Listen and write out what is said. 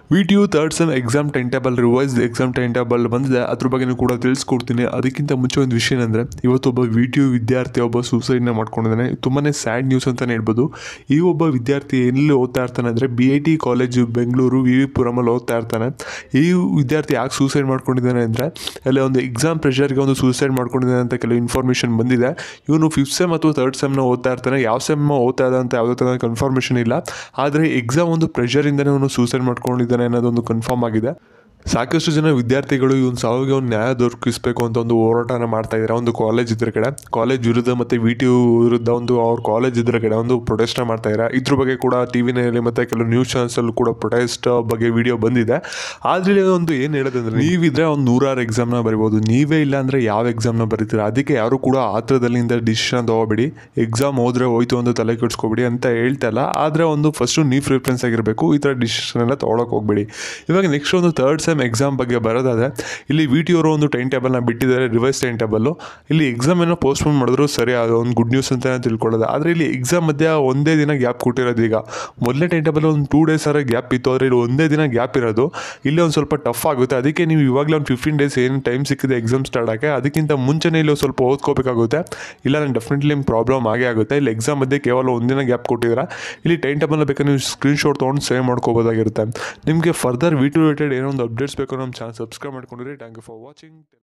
V T U third sem exam time table revise exam time table ಬಂದಿದೆ ಅದ್ರ ಬಗ್ಗೆ ಕೂಡ ತಿಳಿಸ್ಕೊಡ್ತೀನಿ ಅದಕ್ಕಿಂತ ಮುಂಚೆ ಒಂದು ವಿಷಯ ಏನಂದರೆ ಇವತ್ತು ಒಬ್ಬ ವಿ ಟಿ ಯು ವಿದ್ಯಾರ್ಥಿ ಒಬ್ಬ ಸೂಸೈಡ್ನ ಮಾಡ್ಕೊಂಡಿದ್ದಾನೆ ತುಂಬಾ ಸ್ಯಾಡ್ ನ್ಯೂಸ್ ಅಂತಲೇ ಹೇಳ್ಬೋದು ಈ ಒಬ್ಬ ವಿದ್ಯಾರ್ಥಿ ಎಲ್ಲಿ ಓದ್ತಾ ಇರ್ತಾನೆ ಅಂದರೆ B I T college Bengaluru V V ಪುರಮಲ್ಲಿ ಓದ್ತಾ ಇರ್ತಾನೆ ಈ ವಿದ್ಯಾರ್ಥಿ ಯಾಕೆ ಸೂಸೈಡ್ ಮಾಡ್ಕೊಂಡಿದ್ದಾನೆ ಅಂದರೆ ಅಲ್ಲಿ ಒಂದು ಎಕ್ಸಾಮ್ ಪ್ರೆಷರ್ಗೆ ಒಂದು ಸೂಸೈಡ್ ಮಾಡ್ಕೊಂಡಿದ್ದಾನೆ ಅಂತ ಕೆಲವು ಇನ್ಫಾರ್ಮೇಷನ್ ಬಂದಿದೆ ಇವನು ಫಿಫ್ತ್ ಸೆಮ್ ಅಥವಾ ತರ್ಡ್ ಸೆಮ್ನ ಓದ್ತಾ ಇರ್ತಾನೆ ಯಾವ ಸೆಮ್ ಓದ್ತಾ ಇದ್ದ ಅಂತ ಯಾವುದೇ ಥರ ಕನ್ಫರ್ಮೇಷನ್ ಇಲ್ಲ ಆದರೆ ಎಕ್ಸಾಮ್ ಒಂದು ಪ್ರೆಷರಿಂದನೇ ಅವನು ಸೂಸೈಡ್ ಮಾಡ್ಕೊಂಡಿದ್ದಾನೆ ಅನ್ನೋದೊಂದು ಕನ್ಫರ್ಮ್ ಆಗಿದೆ ಸಾಕಷ್ಟು ಜನ ವಿದ್ಯಾರ್ಥಿಗಳು ಇವನು ಸಾವಿಗೆ ಒಂದು ನ್ಯಾಯ ದೊರಕಿಸಬೇಕು ಅಂತ ಒಂದು ಹೋರಾಟನ ಮಾಡ್ತಾ ಇದ್ದಾರೆ ಒಂದು ಕಾಲೇಜ್ ಇದ್ರ ಕಡೆ ಕಾಲೇಜ್ ವಿರುದ್ಧ ಮತ್ತು ವಿ ಟಿ ಯು ವಿರುದ್ಧ ಒಂದು ಅವ್ರ ಕಾಲೇಜ್ ಇದ್ರ ಕಡೆ ಒಂದು ಪ್ರೊಟೆಸ್ಟ್ನ ಮಾಡ್ತಾ ಇದ್ದಾರೆ ಇದ್ರ ಬಗ್ಗೆ ಕೂಡ ಟಿ ವಿನಲ್ಲಿ ಮತ್ತು ಕೆಲವು ನ್ಯೂಸ್ ಚಾನಲ್ಸಲ್ಲೂ ಕೂಡ ಪ್ರೊಟೆಸ್ಟ್ ಬಗ್ಗೆ ವಿಡಿಯೋ ಬಂದಿದೆ ಆದರೆ ಒಂದು ಏನು ಹೇಳೋದಂದ್ರೆ ನೀವಿದ್ರೆ ಒಂದು ನೂರಾರು ಎಕ್ಸಾಮ್ನ ಬರಿಬೋದು ನೀವೇ ಇಲ್ಲ ಅಂದರೆ ಯಾವ ಎಕ್ಸಾಮ್ನ ಬರೀತೀರಾ ಅದಕ್ಕೆ ಯಾರು ಕೂಡ ಆತ್ರದಲ್ಲಿಂದ ಡಿಸಿಷನ್ ತೊಗೋಬೇಡಿ ಎಕ್ಸಾಮ್ ಹೋದ್ರೆ ಹೋಯ್ತು ಒಂದು ತಲೆ ಕೆಡಿಸ್ಕೊಬೇಡಿ ಅಂತ ಹೇಳ್ತಾ ಇಲ್ಲ ಆದರೆ ಒಂದು ಫಸ್ಟು ನೀವು ಪ್ರಿಫರೆನ್ಸ್ ಆಗಿರಬೇಕು ಈ ಥರ ಡಿಸಿಷನ್ ಎಲ್ಲ ತೊಗೊಳಕ್ಕೆ ಹೋಗಬೇಡಿ ಇವಾಗ ನೆಕ್ಸ್ಟ್ ಒಂದು ತರ್ಡ್ ಸೆಮ್ ಎಕ್ಸಾಮ್ ಬಗ್ಗೆ ಬರೋದಾದರೆ ಇಲ್ಲಿ ವಿ ಟಿ ಅವರು ಒಂದು ಟೈಮ್ ಟೇಬಲ್ನ ಬಿಟ್ಟಿದ್ದಾರೆ ರಿವೈಸ್ ಟೈಮ್ ಟೇಬಲ್ಲು ಇಲ್ಲಿ ಎಕ್ಸಾಮ್ ಏನೋ ಪೋಸ್ಟ್ಪೋನ್ ಮಾಡಿದ್ರು ಸರಿ ಅದು ಒಂದು ಗುಡ್ ನ್ಯೂಸ್ ಅಂತ ತಿಳ್ಕೊಳ್ಳೋದು ಆದರೆ ಇಲ್ಲಿ ಎಕ್ಸಾಮ್ ಮಧ್ಯ ಒಂದೇ ದಿನ ಗ್ಯಾಪ್ ಕೊಟ್ಟಿರೋದು ಈಗ ಮೊದಲನೇ ಟೈಮ್ ಟೇಬಲ್ ಒಂದು ಟೂ ಡೇಸ್ ಆರ ಗ್ಯಾಪ್ ಇತ್ತು ಆದರೆ ಇಲ್ಲಿ ಒಂದೇ ದಿನ ಗ್ಯಾಪ್ ಇರೋದು ಇಲ್ಲಿ ಒಂದು ಸ್ವಲ್ಪ ಟಫ್ ಆಗುತ್ತೆ ಅದಕ್ಕೆ ನೀವು ಇವಾಗಲೇ ಒಂದು ಫಿಫ್ಟೀನ್ ಡೇಸ್ ಏನು ಟೈಮ್ ಸಿಕ್ಕಿದೆ ಎಕ್ಸಾಮ್ ಸ್ಟಾರ್ಟ್ ಆಗಿ ಅದಕ್ಕಿಂತ ಮುಂಚೆನೇ ಇಲ್ಲಿ ಸ್ವಲ್ಪ ಓದ್ಕೋಬೇಕಾಗುತ್ತೆ ಇಲ್ಲ ನಾನು ಡೆಫಿನೆಟ್ಲಿ ನಿಮ್ಗೆ ಪ್ರಾಬ್ಲಮ್ ಆಗೇ ಆಗುತ್ತೆ ಇಲ್ಲಿ ಎಕ್ಸಾಮ್ ಮಧ್ಯೆ ಕೇವಲ ಒಂದಿನ ಗ್ಯಾಪ್ ಕೊಟ್ಟಿದ್ದೀರಾ ಇಲ್ಲಿ ಟೈಮ್ ಟೇಬಲ್ನ ಬೇಕಾದ್ರೆ ನೀವು ಸ್ಕ್ರೀನ್ಶಾಟ್ ತೊಗೊಂಡು ಸೇವ್ ಮಾಡ್ಕೋಬೋದಾಗಿರುತ್ತೆ ನಿಮಗೆ ಫರ್ದರ್ ವಿ ಟು ರಿಲೇಟೆಡ್ ಏನೋ ಒಂದು ಅಪ್ಡೇಟ್ಸ್ ಬೇಕು ನಮ್ಮ ಚಾನಲ್ ಸಬ್ಸ್ಕ್ರೈಬ್ ಮಾಡ್ಕೊಂಡಿರಿ ಥ್ಯಾಂಕ್ ಯು ಫಾರ್ ವಾಚಿಂಗ್